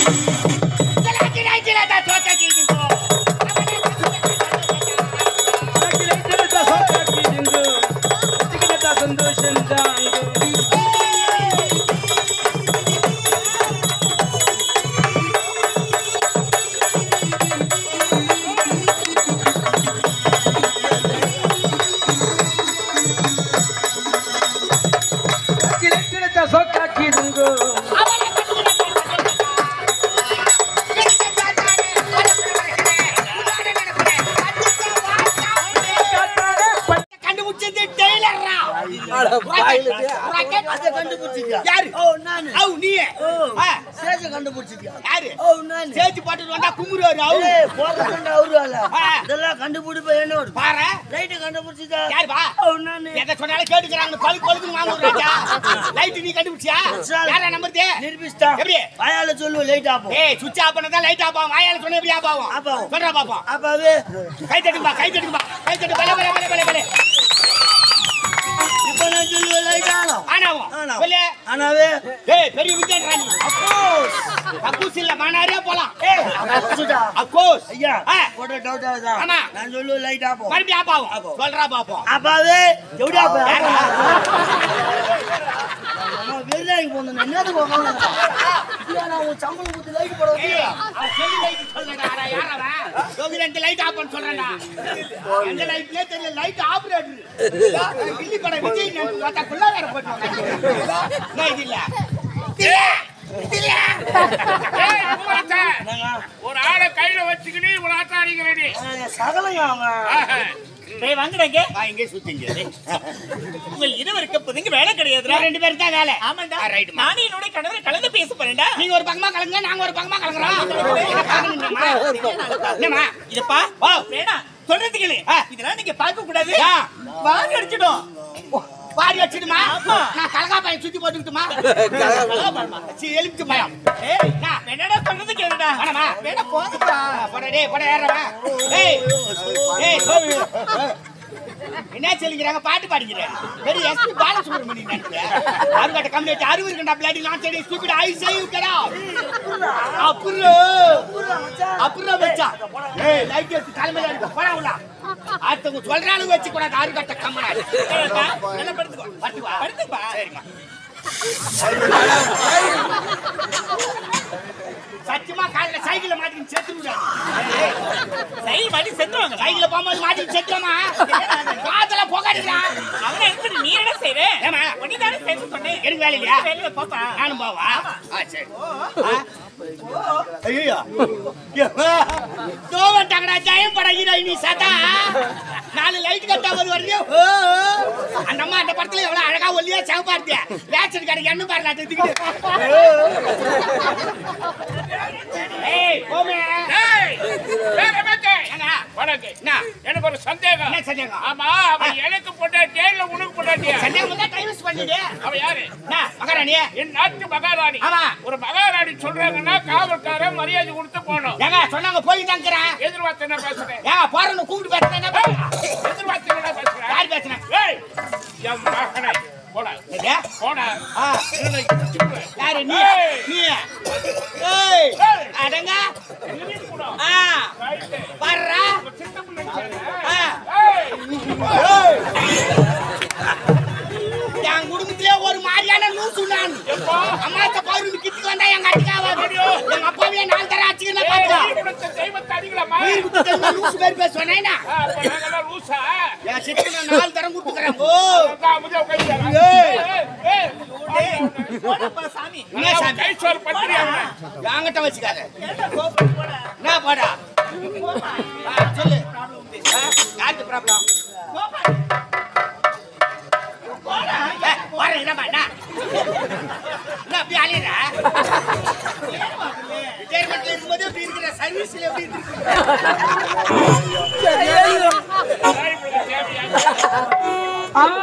கண்டுபிடிச்சது டெய்லர்ரா அதை கண்டுபிடிச்சிட்டியா? யாரு ஓ, நானு. அவு நீ ஓ, ஆ, சேஜை கண்டுபிடிச்சிட்டியா? யாரு ஓ, நானு. சேர்த்து போட்டுட்டு வந்தா குமுறாரு அவு ஏய், போடுறதுண்டா அவரு வேலை. ஆ. இதெல்லாம் கண்டுபிடிப்பா என்ன ஒரு பாரு லைட்டை கண்டுபிடிச்சிட்டா? யாரு பா ஓ, நானு. எதை சொன்னாலும் கேட்டுக்கிறாங்க பழு பழுக்குன்னு வாங்க ராஜா லைட் நீ கண்டுபிடிச்சியா யாரா நம்பர் நிரூபிச்சிட்டா? எப்படி? வாயால சொல்லு லைட் ஆப்போம் ஏய் சுவிட்ச் ஆஃப் பண்ணதா லைட் ஆஃப் ஆகும் வாயால சொன்ன எப்படி ஆஃப் ஆகும் ஆஃப் ஆகும். சொல்றா பாப்போம் அப்பாவே கை தட்டுப்பா கை தட்டுப்பா கை தட்டு பலே பலே பலே பலே பலே இப்ப நான் சொல்லுவேன் லைட் ஆனோம் ஆனாவும் ஆனாவும். சொல்லு ஆனாவே ஏய் பெரிய விஜயன் ராணி அப்போஸ். அக்கூஸ் இல்ல மானாரே போலாம் ஏய், அப்போஸ்டா. அக்கூஸ் ஐயா ஆ. போட்ட டவுட் ஆகுதா ஆமா. நான் சொல்லுவேன் லைட் ஆப்போம் மறுபடியும் ஆஃப் ஆகும் ஆகும். சொல்றா பாப்போம் அப்பாவே எப்படி ஆப்பா யாரா? வெளிநாடு போனேன் என்னது நான் உன் சம்பளம் கொடுத்து லைட் போட ஏய், வைக்கிறேன் அவன் சொல்லி light சொல்றேன்டா. அட, யார் அவன்? கோகுல் இந்த light off பண்ண சொல்றேன்டா. எந்த light னே தெரியல, light operator. கில்லி படம் விஜய் நினைப்பு பார்த்தா குள்ளக்கார போட்டு வந்தாங்க. என்ன இது இல்ல? இல்ல, இல்ல. ஏய், உம்மாத்தா, ஒரு ஆளை கையில வச்சுக்கிட்டு இவ்வளவு ஆட்டம் அடிக்கிறேன் ஆ, சகலைங்க அவங்க டேய் வாங்குறாங்க வா, இங்கே சுத்திங்க. உங்கள் இருவருக்கு இப்போதைக்கு வேலை கிடையாதுடா நான் ரெண்டு பேரும் தான் வேலை. ஆமாண்டா ஆ, ரைட்டுமா. நானே என்னோட கணவரை கலந்து பேச போறேன்டா நீங்க ஒரு பக்கமா கலங்க நாங்க ஒரு பக்கமா கலங்குறோம் என்னம்மா? என்னம்மா? இதப்பா வா. வேணாம் சொல்றது கேளு ஆ. இதெல்லாம் நீங்க பார்க்க கூடாது ஆ. வாங்க அடிச்சிடும் வாரி வச்சிடுமா ஆமா. நான் கலகா பையன் சுத்தி போட்டுக்கிட்டுமா சீ, எலுமிச்சை பழம் ஏய் என்னடா சொல்றது கேளுடா வேணாமா? வேணா போதுடா போடா டேய், போடா ஏறுறவன். ஏய், ஏய், சோமு. என்ன சொல்லிக்கிறாங்க பாட்டு பாடிக்கிறேன் பெரிய எஸ்பி பாலசுப்ரமணியன் நினைக்கிறேன் அறுபட்ட கம்மி வச்சு அறுபது இருக்கா பிளாடி நான் சரி ஸ்டூபிட் ஐ சேவ் கடா அப்புறம் அப்புறம் வச்சா ஏய் லைட் எடுத்து தலைமையில அடிக்க போடா உள்ள அடுத்தவங்க சொல்ற அளவு வச்சு கூடாது அறுகட்ட கம்மனாடி நல்லா படுத்துக்கோ படுத்துவா படுத்துப்பா சரிம்மா சத்தியமா காலைல சைக்கிள்ல மாட்டின்னு செத்து விடாது சைல் மாட்டி செத்துவாங்க சைக்கிள்ல போகும்போது மாட்டின்னு செத்துமா காத்துல புகாடிக்கிறான் அவனை எடுத்து நீ என்ன செய்யற ஏமா உன்னை தானே சேர்த்து சொன்னேன் எனக்கு வேலை இல்லையா வேலையில போப்பா நானும் போவா ஆ சரி ஐயோ தோவட்டாங்கடா ஜெயம் பட ஹீரோயினி சதா நாலு லைட் கட்டா ஒரு வரலையோ ஓ, ஓ. அந்த அம்மா அந்த படத்துல எவ்வளவு அழகா ஒல்லியா சிவப்பா இருந்தியா ரேஷன் கடை என்ன பாருல அதுக்கு ஏய் போமே ஏய், ஏய், ரமேஷே, ஏங்க, வணக்கம். என்ன எனக்கு ஒரு சந்தேகம் என்ன சந்தேகம் ஆமா அவன் எனக்கு பொண்டாட்டியா இல்ல உனக்கு பொண்டாட்டியா சந்தேகம் தான் டைம் பண்ணிடு அவ யாரு என்ன மகாராணி என் நாட்டு மகாராணி ஆமா. ஒரு மகாராணி சொல்றாங்கன்னா காவல்காரன் மரியாதை கொடுத்து போகணும் ஏங்க சொன்னாங்க போய் தாங்கிறேன் எதிர்பார்த்து என்ன பேசுறேன் ஏங்க போறன்னு கூப்பிட்டு பேசுறேன் என்ன பேசுறேன்? எதிர்பார்த்து என்ன பேசுறேன் யார் பேசுறேன் ஏய் என் மகனை போடா எங்க? போடா ஆ, இவனை இடிச்சுடுவேன். யாரு நீ ஏய். நீ ஏய் ஏய். அடங்க இவனையும் கூட. ஆ ரைட்டு. வர்றா உங்க சின்ன பிள்ளைங்க. ஆ. ஏய். என் குடும்பத்திலே ஒரு மாதிரியான லூசு நான் எப்போ? அம்மாத்த பௌர்ணமி கிட்டுக்கு வந்தா எங்க அடிக்காவாது எங்க அப்பாவே நாலு தர அச்சுக்கல ஏய், பாத்துக்கோ நீ கொடுத்த தெய்வத்தை அடிக்கலாமா? வீடு குத்து தெரியுமா லூசு பேர் பேசுவேன் ஆ, அப்ப நாங்கெல்லாம் லூசா? என் சித்தி நான் நாலு தரம் கொடுத்துக்கிறேன் ஓ அதான் அமைதியா உட்கார்ந்து இரு. ஏய். ஏய், ஏய். போடப்பா சாமி என்ன அவன் சாமி கை சோறு பத்திரியா அவனை? என்கிட்ட வச்சுக்காத ஏன்டா கோபம் போட என்ன போடா போப்பா ஆ, சொல்லு ப்ராப்ளம் உண்டு ஆ, யாருக்கு ப்ராப்ளம் போப்பா போடா வரேன் என்னம்மா என்ன என்ன அப்படி அழியிற ரிட்டையர்மெண்ட்ல இருக்கும்போது எப்படி இருக்கிற சர்வீஸ்ல எப்படி இருக்கு தாய் பிள்ளை தேவையா?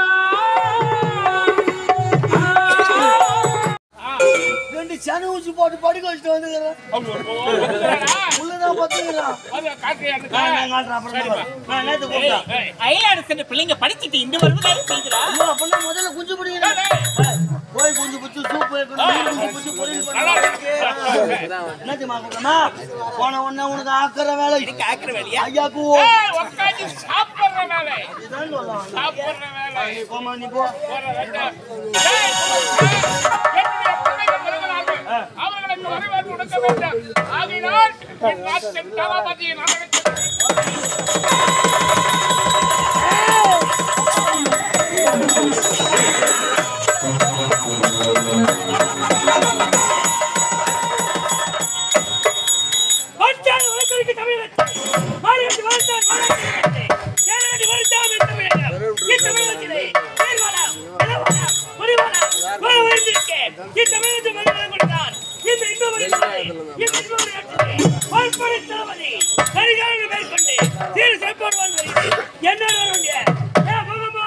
ரெண்டு சனி ஊசி போட்டு படுக்க வச்சுட்டு வந்துக்கிறேன் அவங்க ஒரு போவோம். வந்துடுறானா? உள்ளதான் பத்துக்கிறான் அது காட்டுறியா எனக்கு? நான் காட்டுறேன் அப்புறம் சரிப்பா. நான் நேத்து கூப்பிட்டேன் ஏய், அயலாடு சென்ற பிள்ளைங்க படிச்சிட்டு இந்த வருவதாரு செய்கிறா ஐயோ, அப்படின்னா முதல்ல குஞ்சு பிடிக்கிறேன் ஏய், ஏய். போய் குஞ்சு பிடிச்சி சூப் வைக்கணும் மீன் குஞ்சு பிடிச்சி பொரியல் நல்லா பண்ணணும் இருக்கு. என்ன தெரியுமா கூட்டமா போன உடனே உனக்கு ஆக்குற வேலை இதுக்கு ஆக்குற வேலையா ஐயாக்கு ஏய், உட்கார்ந்து சாப்பிடுற வேலை இதுதான் சொல்லுவாங்க சாப்பிடுற வேலை நீ போமா நீ போ போற வேலை. ஏய், என்னுடைய பிள்ளைகள் வருகிறார்கள். அவர்களுக்கு வரவேற்பு கொடுக்க வேண்டும் ஆகையினால் என் நாட்டின் தளபதியை நாடகத்தில் வந்தால் உலகிற்கு தமிழகத்தை மாநிலத்தில் வாழ்ந்தால் மாநிலத்தை கேரளாட்டி வாழ்ந்தால் இந்த தமிழகம் இத்தமிழகத்திலே தேர்வாளம் இளவாளம் முடிவாளம் வாழ வாழ்ந்திருக்கேன் இத்தமிழகத்தில் மனிதன் கொடுத்தார் இந்த இன்பமணி நாடு இந்த இன்பமணி நாட்டிலே வாழ்ப்படை தளபதி கரிகாலனை மேற்கொண்டு சீர செப்போடு வாழ்ந்து வருகிறேன் என்னோட வர வேண்டிய ஏ போகமா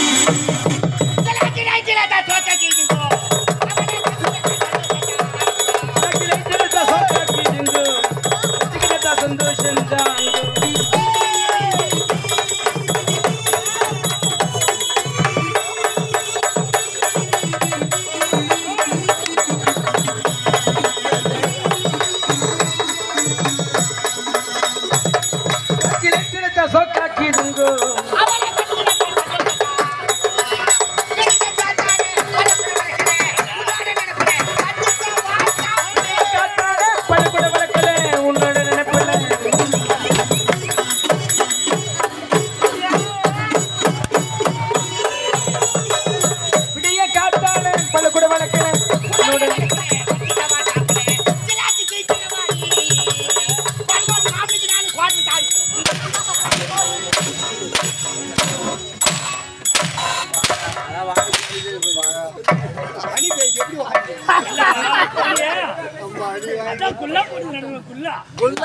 அதான் குல்லா போட்டு நடுவேன் குல்லா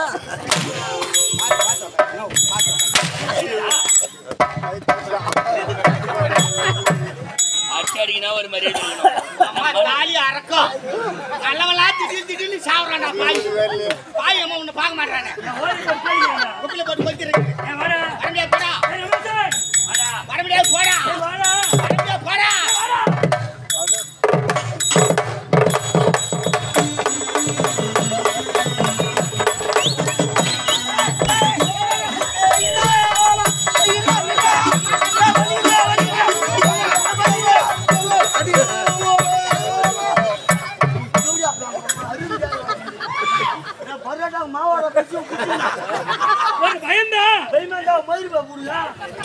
அடிச்சடினா ஒரு மரியாதை இருக்கணும். அம்மா தாலி அறக்கும் நல்லவளா திடீர் திடீர்னு சாவுறான்டா பாய் பாய் அம்மா உன்னை பார்க்க மாட்டானே ஓடி போய் போய் குப்பில போட்டு கொத்திருக்கு ஏன் வாடா வர முடியாது போடா ஏய் ரமேஷ் வாடா வர முடியாது போடா வாடா வர முடியாது போடா பரோட்டா மாவோட பிச்சு ஒரு பயந்தா பெய்மெண்டா மயிர்பா புரியா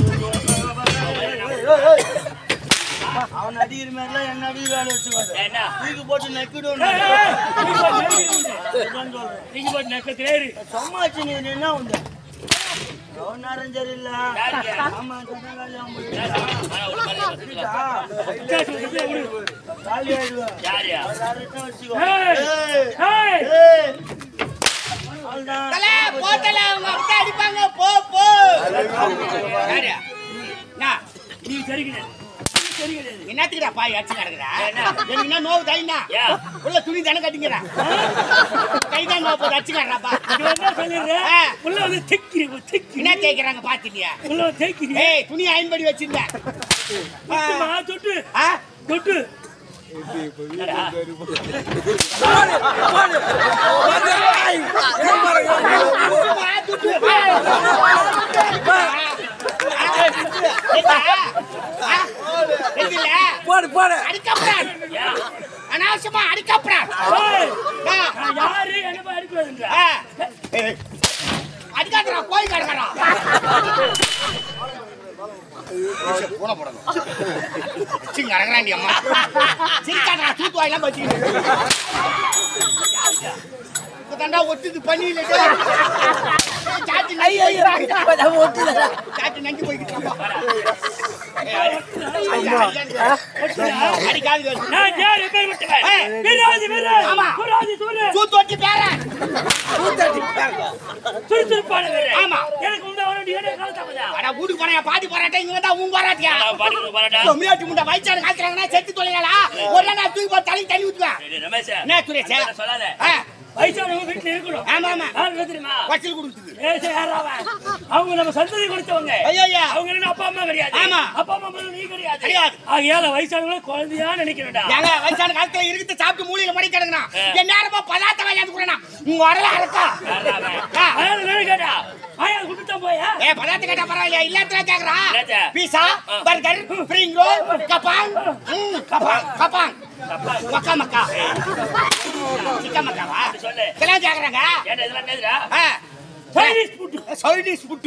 அவன் அடிக்கிற மாதிரிலாம் என்ன அடி வேலை வச்சுக்காது என்ன தூக்கி போட்டு நக்கிடுவோம் ஏய், ஏய், நீ போய் நெருங்கிடு. இதுதான் சொல்றேன் நீங்க போய் நெக்கத்துல ஏறு. சம்மாச்சு நீ என்ன உண்டு அவன் நேரம் சரியில்ல ஆமா சொன்ன வேலையை அவன் முடிச்சிட்டான். முடிச்சிட்டா? வித்தியாசம் வித்தியாசம் விடு. காலி ஆயிடுவேன் யாரியா ஒரு அரைட்டா வச்சுக்கோ ஏய், ஏய், ஏய், ஏய். அவ்வளவுதான். தல போத்தல உங்க அப்பா அடிப்பாங்க போ போ யாரு நான் நீ சரிகிடு. நீ சரிகிடு. என்னத்துக்குடா பாய் அடிச்சு கிடக்குறா எனக்கு என்ன நோவு தைனா யா உள்ள துணி தானே கட்டிக்கிறா கைதான் நோவு போட்டு அடிச்சுக்கிறாப்பா இவன் என்ன சொல்லிடுற? ஆ. உள்ள வந்து திக்கிறி, திக்கிறி. என்ன தேய்க்கிறாங்க பாத்திட்டியா உள்ள வந்து தேய்க்கிறி. ஏய் துணி ஐம்படி வச்சிருந்தேன் தொட்டுமா, தொட்டு, ஆ? தொட்டு. துட்டுமா, துட்டு. ஆ. ஆ, துட்டு. ஏண்டா? ஆ? எதுல? அடிக்கப்புறான். அனாவசியமா அடிக்கப்புறான். ஏய், ஆ. நான் யாரு என்ன போய் அடிக்கூடாதுன்ற. ஆ. ஏய். அடிக்காதடா, கோழி கிடக்குறான். பூனை போடணும். சிங்க அடங்குறாண்டி அம்மா. சிரிக்காதடா, தூத்து வாயெல்லாம் வச்சுக்கிட்டு. இப்பதான்டா ஒட்டுது பனியில டேய். சாச்சி நங்கி போய்க்கிறான். சாச்சி நங்கி போய்க்கிட்டான். அடிக்காது நான் யார் எப்பேற்பட்டவன்? ஏய். வீராதி வீரன். ஆமா. புராதி சூரன். தூத்து வச்சு பேரன் சுறுசுறுப்பான வீரன். ஆமா. எனக்கு உண்டா அவனுடைய ஏழை காலத்தாமதா. அட வீட்டுக்கு போனா பாதி போராட்டம் இங்க வந்தா உன் போராட்டியா பாடிக்கு போறாடா தொம்மியாட்டி முண்டை வயிற்றாரு காய்ச்சறாங்கன்னா செத்து தொலைங்களா ஒரு நாள் நான் தூக்கி போட்டு தலை தள்ளி ஊத்துவேன் ரமேஷ் என்ன சுரேஷ் அந்த சொல்லாத ஆ, வயசானவங்க வீட்டுல இருக்கணும் ஆமா ஆமா யாரு தெரியுமா வச்சல் கொடுத்துது ஏசு யாராவன்? அவங்க நம்ம சந்ததி கொடுத்தவங்க ஐயா அவங்க என்ன அப்பா அம்மா கிடையாது ஆமா. அப்பா அம்மா முதல்ல நீ கிடையாது கிடையாது. ஆகையால வயசானவங்கள குழந்தையா நினைக்கிறேன்டா ஏங்க வயசான காலத்துல இருக்குது சாப்பிட்டு மூலையில மணி கிடக்குறான் என் நேரமா பதார்த்த வாங்கியாந்து கூட உங்க வரல இருக்கா ஆ. அதனால நான் கேட்டா ஆயா குடுத்தா போயா ஏ பதார்த்த கேட்டா பரவாயில்லையா இல்லத்துல கேக்குறா என்னத்த? பீஸா பர்கர் ஸ்ப்ரிங் ரோல் கபாங் ம், கபாங் கபாங் மக்கா மக்கா சிக்கா மக்காவா சொல்லு. இதெல்லாம் கேக்குறாங்க ஏன்டா இதெல்லாம் என்னதுடா ஆ. சைனீஸ் ஃபுட் சைனீஸ் புட்டு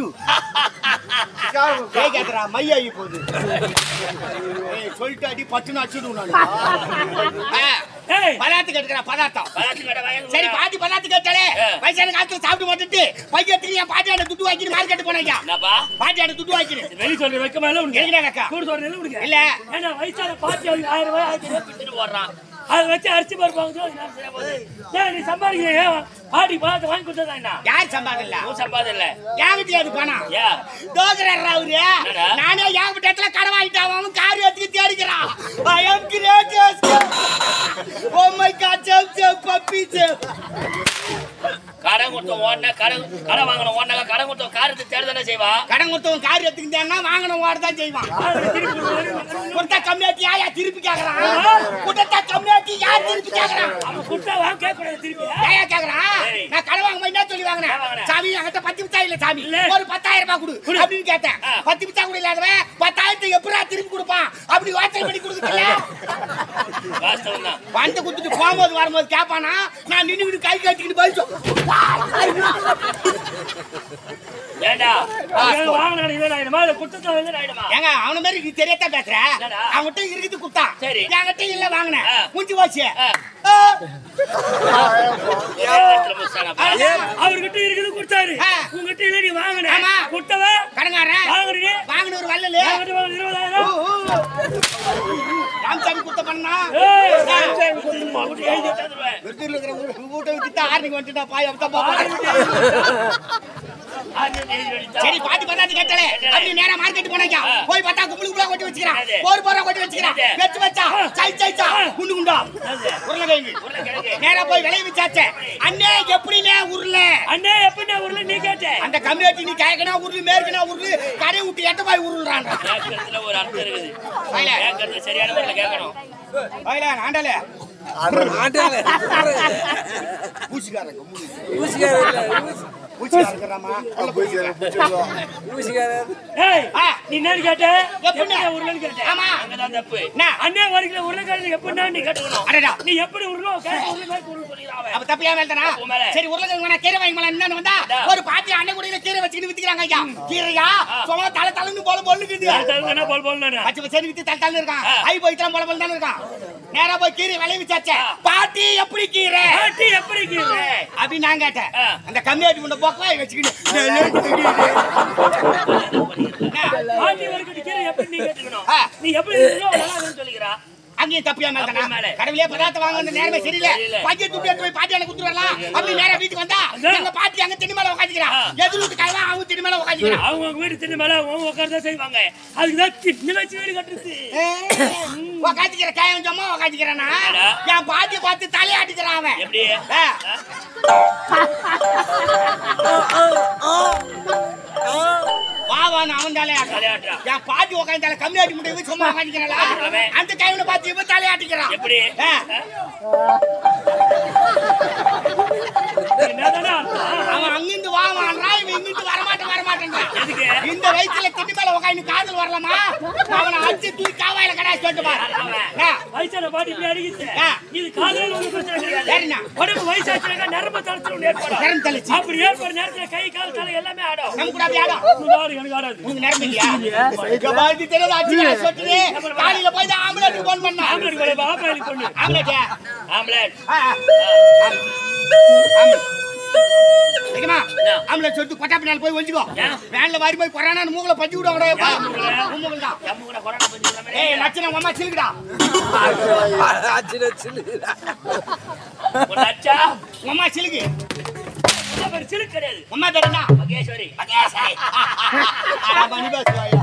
ஏய் கேக்குறா மையாயி போகுது ஏய் சொல்லிட்டு அடி பத்துன்னு அடிச்சுடுவோம் நான் ஆ. ஏய் பதார்த்தம் கேட்டுக்கிறா பதார்த்தம் பதார்த்தம் கடை வாங்கி சரி பாட்டி பதார்த்தம் கேட்டாலே ஆ. வயசான காலத்துல சாப்பிட்டு போட்டுட்டு பையத்துக்கு என் பாட்டியாட துட்டு வாங்கிட்டு மார்க்கெட் போனீங்க என்னப்பா பாட்டியாட துட்டு வாங்கிட்டு வெளி சொல்ற வைக்கமா இல்ல உனக்கு எங்கடா அக்கா கூட சொல்ற இல்ல உனக்கு இல்ல. ஏன்னா வயசான பாத்தி அவருக்கு ஆயிரம் ரூபாய் ஆயிரத்தி வித்துட்டு போடுறான் அதை வச்சு அரிசி பருப்பு வாங்குறது அது நான் சரியா போகுது. ஏன் நீ சம்பாதிக்கிற பாட்டி பார்த்து வாங்கி கொடுத்ததா என்ன யார் சம்பாதில்ல உன் சம்பாதம் இல்ல யாங்கிட்ட அது பணம் ஏன் தோக்குறாரு அவரு என்னடா? நானே யாங்கிட்ட இடத்துல கடை வாங்கிட்டு அவன் கார் எடுத்துக்கு தேடிக்கிறான் I am great oh my god save save puppy save கடன் கொடுத்தோம் ஓடினா கடன் கடன் வாங்கணும் ஓடினாக்கா கடன் கொடுத்தோம் காரத்தை தேடுதானே செய்வா கடன் கொடுத்தவன் கார் எடுத்துக்கிட்டேன்னா வாங்கணும் ஓட தான் செய்வான் கொடுத்தா கம்மியாட்டி யாயா திருப்பி கேக்குறான் கொடுத்தா கம்மியாட்டி யார் திருப்பி கேக்குறான் அவன் கொடுத்தா வாங்க கேட்க கூடாது திருப்பி ஏயா கேக்குறான் ஏய். நான் கடன் வாங்க என்ன சொல்லி வாங்கினேன் என்ன வாங்கின? சாமி என்கிட்ட பத்து பிச்சா இல்ல சாமி இல்ல. ஒரு பத்தாயிரம் ரூபாய் கொடு அப்படின்னு கேட்டேன் ஆ. பத்து பிச்சா கூட இல்லாதவன் பத்தாயிரத்தை எப்படா திருப்பி கொடுப்பான் அப்படி வாசல் பண்ணி கொடுக்கல வாஸ்தவம் தான் பணத்தை கொடுத்துட்டு போகும்போது வரும்போது கேட்பானா நான் நின்னுக்கிட்டு கை கட்டிக்கிட்டு பதில் சொல் ஏண்டா வாங்கினா இதே ஆயிடுமா இல்லை குத்தத்தை வந்து ஆயிடுமா ஏங்க அவன மாதிரி நீ தெரியாதான் பேசுற என்னடா? அவன்கிட்ட இருக்குது குத்தான் சரி. என்கிட்ட இல்ல வாங்கினேன் ஆ. முடிஞ்சு போச்சு ஆ. ஆ. ஒரே நேரத்துல முடிச்சிட்டாங்கப்பா. அவர்கிட்ட இருக்குது கொடுத்தாரு ஆ. உங்ககிட்ட இல்ல நீ வாங்கின ஆமா. கொடுத்தவ கடங்காரன் வாங்குறீங்க வாங்கின ஒரு வள்ளலு வாங்கிட்டு வாங்க இருபதாயிரம் ராமசாமி குத்த பண்ணா ஏய், ஆ. அப்படி எழுதி தந்துருவேன். விருதுல இருக்கிற ஊ- வீட்டை வித்துட்டு ஆரணிக்கு வந்துட்டா பாய் அவத்தா பாப்பா ஆறு எழுதி அடித்தா. சரி பாட்டி பத்தாச்சு கேட்டலே அப்படி நேரா மார்க்கெட் போனாங்க ஆ. போய் பார்த்தா கும்பலு கும்பலா கொட்டி வச்சுக்கிறான் என்னது? போர் போரா கொட்டி வச்சுக்கிறான் என்னது? வெச்சு வச்சா சை சைச்சா குண்டு குண்டா உருளைக்கிழங்கு உருளைக்கிழங்கு. நேரா போய் விளைய வச்சாச்சே அண்ணே எப்படினே உருளை அண்ணே எப்படின்னா ஊர்ல நீ கேட்ட அந்த கம்யூனிட்டி நீ கேக்கனா உருளு மேற்கனா உருளு கடை விட்டு எட்ட போய் உருள்றான் கேட்கறதுல ஒரு அர்த்தம் இருக்குது வாயில. கேட்கறது சரியான முறையில கேட்கணும் வாயில ஆண்டலே ஆண்டாளே பூசிக்காரங்க ஊசிக்கார இல்ல பூசிக்காரங்கறாமா ஊசிக்கார ஏய் ஆ. நீ என்ன கேட்ட எப்படிண்ணே? எப்படிண்ணே உருளைன்னு கேட்ட ஆமா அங்கதான் தப்பு என்ன அண்ணே ஒரு கிலோ உருளைக்கிழங்கு எப்படின்னா நீ கேட்டுக்கணும் அடடா நீ எப்படி உருளும் கேட்ட உருளை மாதிரி உருள் சொல்லிக்கிறான் அவன். அப்ப தப்பு ஏன் மேலதானா தப்பு மேல. சரி உருளைக்கிழங்கு வேணா கீரை வாங்கி மேல என்னன்னு வந்தா அடா. ஒரு பாட்டி அண்ணன் கூட கீரை வச்சுக்கிட்டு வித்துக்கிறாங்க ஐயா கீரையா சும்மா தலை தலைன்னு போல பொண்ணுக்குது அது தகுந்த என்ன போல் போல் நானு. பச்சை பச்சை வித்து தலை தலை இருக்கான் ஆ. ஐ போய் தான் போல போல தானே இருக்கான் நேரா போய் கீரை விளைய வச்சாச்சே பாட்டி எப்படி கீரை பாட்டி எப்படி கீரை? அப்படி நான் கேட்டேன் ஆ. அந்த கம்மியாட்டி முன்ன போக்கவாய் வச்சுக்கிட்டு பாட்டி ஒரு கட்டு கீரை எப்படி நீ கேட்டுக்கணும்? ஆ. நீ எப்படி உருளும் நல்லா இருக்குன்னு சொல்லிக்கிறா. அங்கேயும் தப்பியா மேல தப்பு மேல. கடவுளே பதார்த்தம் வாங்க வந்து நேரமே சரியில்லை சரியில்லை. பையன் துப்பி எடுத்து போய் பாட்டி எனக்கு கொடுத்து வரலாம் அப்படி நேரா வீட்டுக்கு வந்தா அதான். எங்க பாட்டி அங்க திண்ணி மேல உட்காந்துக்கிறான் ஆ. எதிர் வீட்டு காய்வா அவங்க திண்ணி மேல உட்காந்துக்கிறான் அவங்க அவங்க வீடு திண்ணை மேல அவங்க உட்கார்ந்து செய்வாங்க அதுக்குதான் திண்ணை வச்சு வீடு கட்டுறது உக்காந்துக்கிற காயம் சும்மா உக்காந்துக்கிறானா என்னடா? என் பாட்டியை பார்த்து தலையாட்டிக்கிறான் அவன் எப்படி ஆ. வா வான்னு அவன் தலையாட்டுறான் தலையாட்டுறான். என் பாட்டி உட்காந்து கம்மியாட்டி முடிவு சும்மா உட்காந்துக்கிறாளா அவன். அந்த கைவில பார்த்து இவன் தலையாட்டிக்கிறான் எப்படி ஆ. என்னதானே அர்த்தம்? அவன் அங்கிருந்து வா வான்றான் இவன் இங்கிருந்து வரமாட்டேன் வரமாட்டேன்றான் எதுக்கு இந்த வயசுல திண்ணி மேல உட்காந்து காதல் வரலாமா அவனை அடிச்சு தூக்கி காவாயில கடா சொல்லிட்டு பாரு ஆ. வயசான பாட்டி இப்படி அடிக்குது. ஆ. இது காதல் ஒண்ணும் பிரச்சனை கிடையாது. சரிண்ணா. உடம்பு வயசாச்சுனாக்கா நரம்பு தளர்ச்சி ஒண்ணு ஏற்படும். நரம்பு தளர்ச்சி. அப்படி ஏற்படுற நேரத்துல கை, கால், தலை எல்லாமே ஆடும். நம்ம கூட அப்படி ஆடும் உனக்கு ஆடு, எனக்கு ஆடாது. உனக்கு நேரம் இல்லையா இங்க பாத்து தெரியாத அடிச்சு சொல்லிட்டு காலையில போய் தான் ஆம்புலன்ஸ் போன் பண்ணா ஆம்பளைக்கு போல, ஆம்பளைக்கு பொண்ணு. ஆம்புலன்ஸ் ஆம்பளட் ஆம்புலன்ஸ் சொல்லிட்டு கொட்டா பின்னால் போய் ஒழிச்சுக்கோ ஏன்? வேன்ல வாரி போய் கொரோனா மூகல பஞ்சு விடுவாங்கடா யார் மூக்குல? மூங்கல் தான் எம்மு கூட கொரோனா பத்தி சொல்லாம ஏய் லட்சணம் உங்க அம்மா சிலுக்குடா சின்ன சின்ன ஒரு லட்சா உங்க அம்மா சிலுக்கு இந்த பேர் சிலுக்கு கிடையாது. உங்க அம்மா பேர் என்ன மகேஸ்வரி ஆனா, பண்ணி பேசுவாயா.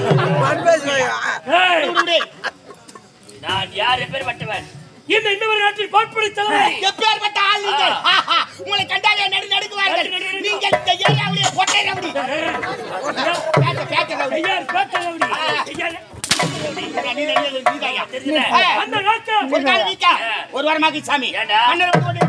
ஏய், விடு, விடு. நான் யார் பேர்பட்டவன் இந்த இன்னொரு நாட்டில் பாட்படை தலைவரை எப்பேற்பட்ட ஆள் நீங்கள் ஆஹா, உங்களை கண்டாலே நடு நடுக்குவார்கள் நீங்கள் இந்த ஏரியாவுடைய பொட்டை ரவுடி பேட்ட பேட்ட ரவுடி ஐயா, பேட்டை ரவுடி. ஐயா, நீ ரெண்டு ஒரு வாரமாக்கி சாமி ஏன்டா? மன்னர் வந்து